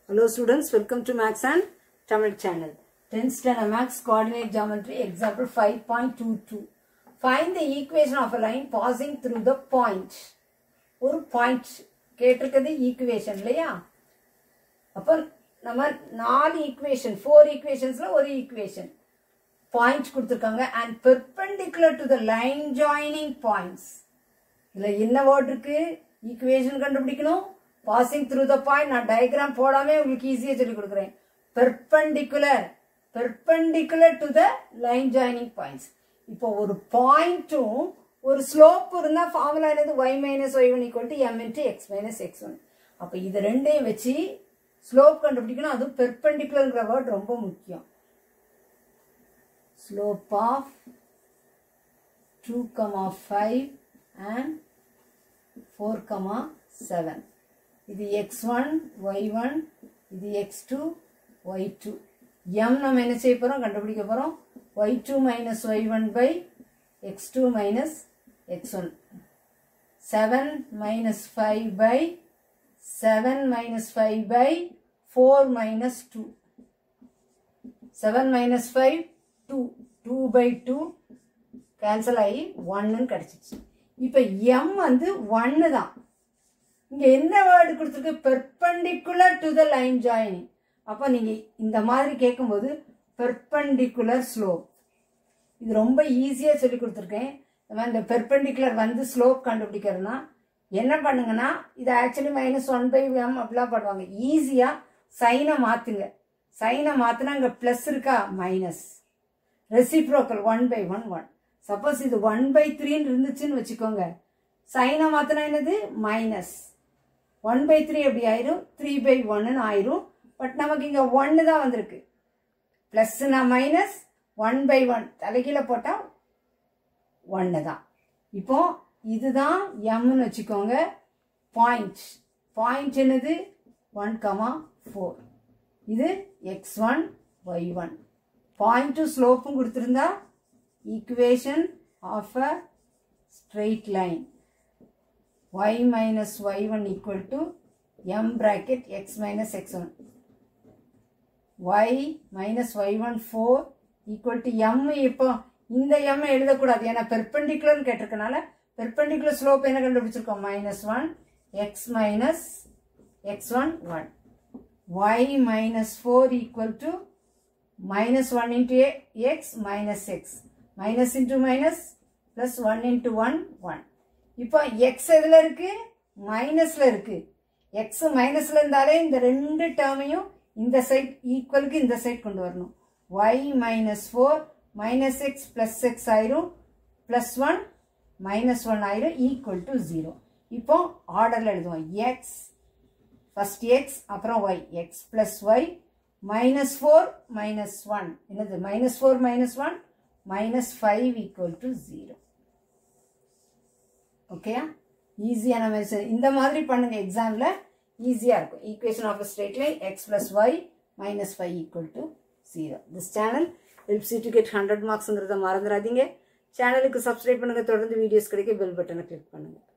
Hello students, welcome to Max and Tamil channel. 10th standard Max coordinate geometry example 5.22. Find the equation of a line passing through the point. ஒரு point கேட்டிருக்கிறது equation இல்லையா அப்போ நம்ம நாலு equation four ஈக்குவேஷன்ஸில் ஒரு equation point கொடுத்துருக்காங்க and perpendicular to the line joining points இதில் என்ன வேர்ட் இருக்கு ஈக்குவேஷன் கண்டுபிடிக்கணும் பாசிங் த்ரூ த பாயிண்ட் நான் டயக்ராம் போடாமே உங்களுக்கு ஈஸியாக சொல்லி கொடுக்குறேன் perpendicular perpendicular to the line joining points இப்போ ஒரு பாயிண்ட்டும் ஒரு ஸ்லோப் இருந்தால் ஃபார்முலா என்னது y minus y one equal to m into x minus x one அப்போ இது ரெண்டையும் வச்சு ஸ்லோப் கண்டுபிடிக்கணும் அதுவும் பெர்பெண்டிகுலர்ங்கிற வேர்ட் ரொம்ப முக்கியம் slope of two comma five and four comma seven இது எக்ஸ் ஒன் ஒய் ஒன் இது x two y two m நம்ம என்ன செய்ய போகிறோம் கண்டுபிடிக்க போகிறோம் y two minus y one by x two minus x one seven minus five by seven minus five by four minus two seven minus five two two by two cancel ஆகி ஒன்னுன்னு கிடச்சிச்சு இப்போ எம் வந்து ஒன்று தான் இங்கே என்ன word கொடுத்துருக்கு perpendicular to the line joining அப்போ நீங்கள் இந்த மாதிரி கேட்கும்போது பெர்பெண்டிகுலர் ஸ்லோப் இது ரொம்ப ஈஸியாக சொல்லி கொடுத்துருக்கேன் நம்ம இந்த பெர்பெண்டிகுலர் வந்து ஸ்லோப் கண்டுபிடிக்கிறதுனா என்ன பண்ணுங்கன்னா இது actually minus one by m அப்படிலாம் பண்ணுவாங்க ஈஸியாக சைனை மாற்றுங்க சைனை மாற்றினா இங்கே ப்ளஸ் இருக்கா minus reciprocal one by one one suppose இது ஒன் பை த்ரீன்னு இருந்துச்சுன்னு வச்சுக்கோங்க சைனை மாற்றினா என்னது மைனஸ் ஒன் பை த்ரீ எப்படி ஆயிரும் த்ரீ பை ஒன்னு ஆயிரும் பட் நமக்கு இங்கே ஒன்று தான் வந்திருக்கு ப்ளஸ்னா மைனஸ் ஒன் பை ஒன் தலைகீழ போட்டால் ஒன்று தான் இப்போ இதுதான் எம்னு வச்சுக்கோங்க பாயிண்ட் பாயிண்ட் என்னது ஒன் கமா ஃபோர் இது x one y one point ஸ்லோப்பும் கொடுத்துருந்தா equation of a straight line y minus y1 equal to m bracket x minus x1 y minus y1 4 equal to m இப்போ இந்த m எழுதக்கூடாது ஏன்னா பெர்பெண்டிகுலர்னு கேட்டிருக்கனால perpendicular slope என்ன கண்டுபிடிச்சிருக்கோம் minus one x minus x one one y minus four equal to minus one into x minus x minus into minus plus one into one one இப்போ எக்ஸ் எதில் இருக்கு மைனஸில் இருக்கு எக்ஸ் மைனஸில் இருந்தாலே இந்த ரெண்டு டேர்மையும் இந்த சைட் ஈக்குவலுக்கு இந்த சைட் கொண்டு வரணும் y minus four minus x plus x ஆயிரும் ப்ளஸ் ஒன் மைனஸ் ஒன் ஆயிரும் ஈக்குவல் டு ஜீரோ இப்போ ஆர்டரில் எழுதுவோம் எக்ஸ் ஃபஸ்ட் எக்ஸ் அப்புறம் y x plus y minus four minus one என்னது minus four minus one minus five equal to zero ஓகேயா ஈஸியான measure இந்த மாதிரி பண்ணுங்க எக்ஸாமில் ஈஸியாக இருக்கும் equation of straight line x plus y minus five equal to zero this channel helps to get hundred மார்க்ஸுங்கிறத மறந்துடாதீங்க சேனலுக்கு சப்ஸ்கிரைப் பண்ணுங்கள் தொடர்ந்து வீடியோஸ் கிடைக்க பெல் பட்டனை கிளிக் பண்ணுங்கள்